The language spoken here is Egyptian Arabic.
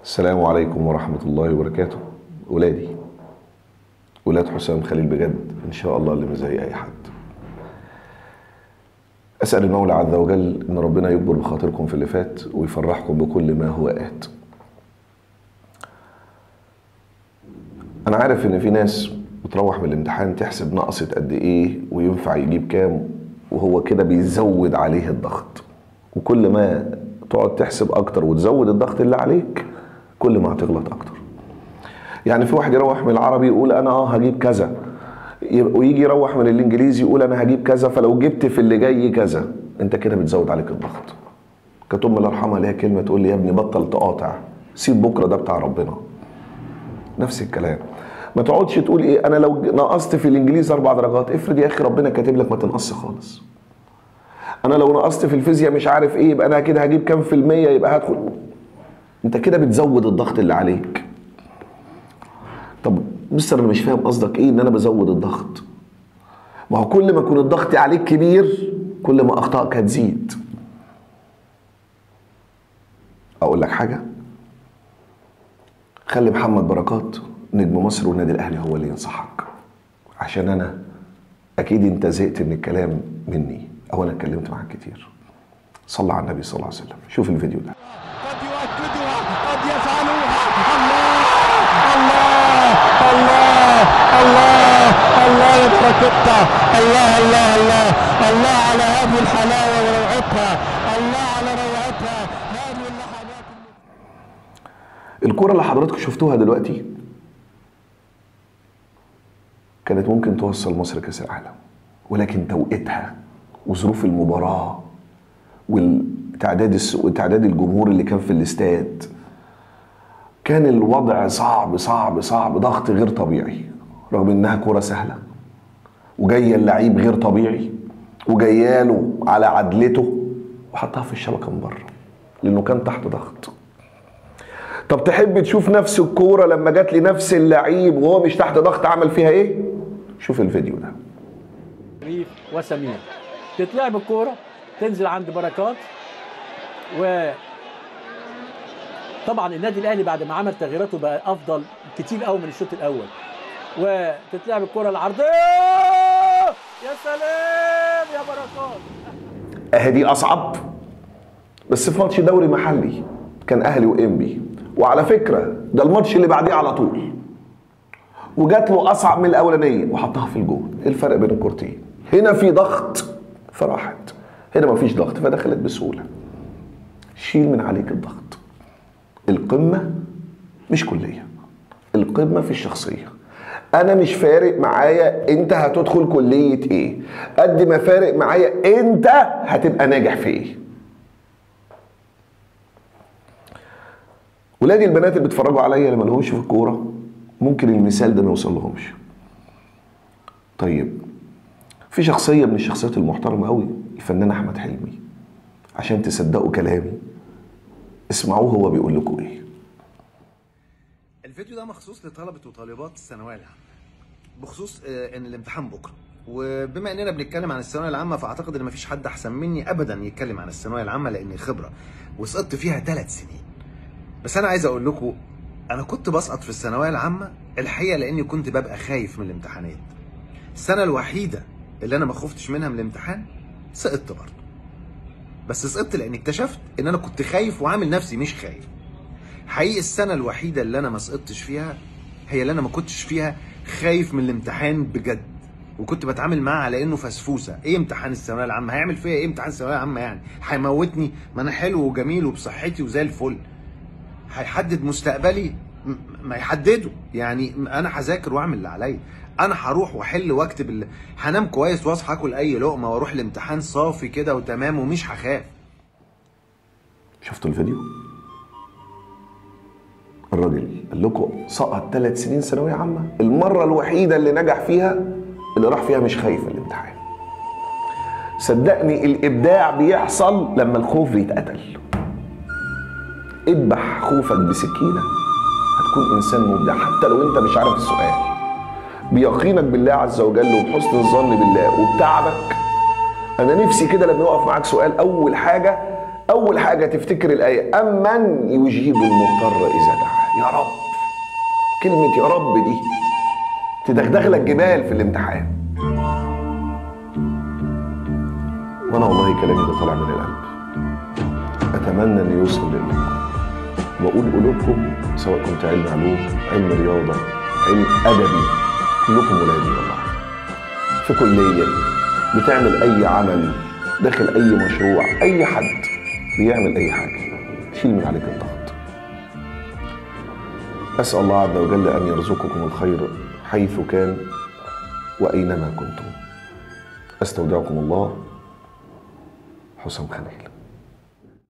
السلام عليكم ورحمة الله وبركاته ولادي ولاد حسام خليل بجد إن شاء الله اللي مش زي أي حد أسأل المولى عز وجل إن ربنا يكبر بخاطركم في اللي فات ويفرحكم بكل ما هو آت أنا عارف إن في ناس بتروح من الامتحان تحسب نقصت قد إيه وينفع يجيب كام وهو كده بيزود عليه الضغط وكل ما تقعد تحسب أكتر وتزود الضغط اللي عليك كل ما هتغلط أكتر يعني في واحد يروح من العربي يقول أنا أه هجيب كذا ويجي يروح من الانجليزي يقول انا هجيب كذا فلو جبت في اللي جاي كذا انت كده بتزود عليك الضغط كانت امي الله يرحمها ليها كلمه تقول لي يا ابني بطل تقاطع سيب بكره ده بتاع ربنا نفس الكلام ما تقعدش تقول ايه انا لو نقصت في الانجليزي اربع درجات افرض يا اخي ربنا كاتب لك ما تنقصش خالص انا لو نقصت في الفيزياء مش عارف ايه يبقى انا كده هجيب كام في المية يبقى هدخل انت كده بتزود الضغط اللي عليك طب مستر انا مش فاهم قصدك ايه ان انا بزود الضغط ما هو كل ما يكون الضغط عليك كبير كل ما اخطائك هتزيد اقول لك حاجه خلي محمد بركات نجم مصر والنادي الاهلي هو اللي ينصحك عشان انا اكيد انت زهقت من الكلام مني او انا اتكلمت معاك كتير صلى على النبي صلى الله عليه وسلم شوف الفيديو ده قد يؤكدها قد يفعلوها الله الله الله الله الله يا بركتها الله الله الله الله على هذه الحلاوه وروعتها الله على روعتها هذه اللحظات الكرة اللي حضراتكم شفتوها دلوقتي كانت ممكن توصل مصر كأس العالم ولكن توقيتها وظروف المباراة والتعداد الس... وتعداد الجمهور اللي كان في الاستاد كان الوضع صعب صعب صعب ضغط غير طبيعي رغم انها كرة سهلة وجاية اللعيب غير طبيعي وجاياله على عدلته وحطها في الشبكة من بره لانه كان تحت ضغط طب تحب تشوف نفس الكوره لما جات لي نفس اللعيب وهو مش تحت ضغط عمل فيها ايه شوف الفيديو ده شريف وسمير تتلعب الكوره تنزل عند بركات و طبعا النادي الاهلي بعد ما عمل تغييراته بقى افضل كتير قوي من الشوط الاول وتتلعب الكوره العرضيه يا سلام يا بركات اهي دي اصعب بس في ماتش دوري محلي كان اهلي وانبي وعلى فكره ده الماتش اللي بعديه على طول وجات له اصعب من الاولانيه وحطها في الجون ايه الفرق بين الكورتين هنا في ضغط فراحت هنا مفيش ضغط فدخلت بسهوله شيل من عليك الضغط القمه مش كليه القمه في الشخصيه انا مش فارق معايا انت هتدخل كليه ايه قد ما فارق معايا انت هتبقى ناجح في ايه ولادي البنات اللي بيتفرجوا عليا اللي مالهمش في الكوره ممكن المثال ده ما يوصل لهمش طيب في شخصيه من الشخصيات المحترمه قوي الفنان احمد حلمي عشان تصدقوا كلامي اسمعوه هو بيقول لكم ايه الفيديو ده مخصوص لطلبة وطالبات الثانوية العامة بخصوص آه، ان الامتحان بكرة وبما اننا بنتكلم عن الثانوية العامة فاعتقد ان مفيش حد احسن مني ابدا يتكلم عن الثانوية العامة لاني خبرة وسقطت فيها ثلاث سنين بس انا عايز اقول لكم انا كنت بسقط في الثانوية العامة الحقيقة لاني كنت ببقى خايف من الامتحانات السنة الوحيدة اللي انا ما خفتش منها من الامتحان سقطت برضه بس سقطت لاني اكتشفت ان انا كنت خايف وعامل نفسي مش خايف حقيقي السنة الوحيدة اللي أنا ما سقطتش فيها هي اللي أنا ما كنتش فيها خايف من الامتحان بجد وكنت بتعامل معاه على إنه فسفوسة، إيه امتحان الثانوية العامة؟ هيعمل فيا إيه امتحان الثانوية العامة يعني؟ هيموتني؟ ما أنا حلو وجميل وبصحتي وزي الفل. هيحدد مستقبلي؟ م- ما يحدده، يعني أنا هذاكر وأعمل اللي عليا. أنا هروح وأحل وأكتب اللي هنام كويس وأصحى آكل أي لقمة وأروح الامتحان صافي كده وتمام ومش هخاف. شفتوا الفيديو الراجل قال لكم سقط ثلاث سنين ثانويه عامه المره الوحيده اللي نجح فيها اللي راح فيها مش خايف من الامتحان صدقني الابداع بيحصل لما الخوف بيتقتل اذبح خوفك بسكينه هتكون انسان مبدع حتى لو انت مش عارف السؤال بيقينك بالله عز وجل وبحسن الظن بالله وبتعبك انا نفسي كده لما يقف معاك سؤال اول حاجه اول حاجه تفتكر الايه امن يجيب المضطر اذا دعاه يا رب كلمه يا رب دي تدغدغ لك جبال في الامتحان وانا والله كلامي ده طالع من القلب اتمنى ان يوصل لقلوبكم واقول قلوبكم سواء كنت علم علوم علم رياضه علم ادبي كلكم ولادي والله في كليه بتعمل اي عمل داخل اي مشروع اي حد بيعمل اي حاجه شيل من عليك الضغط اسال الله عز وجل ان يرزقكم الخير حيث كان واينما كنتم استودعكم الله حسام خليل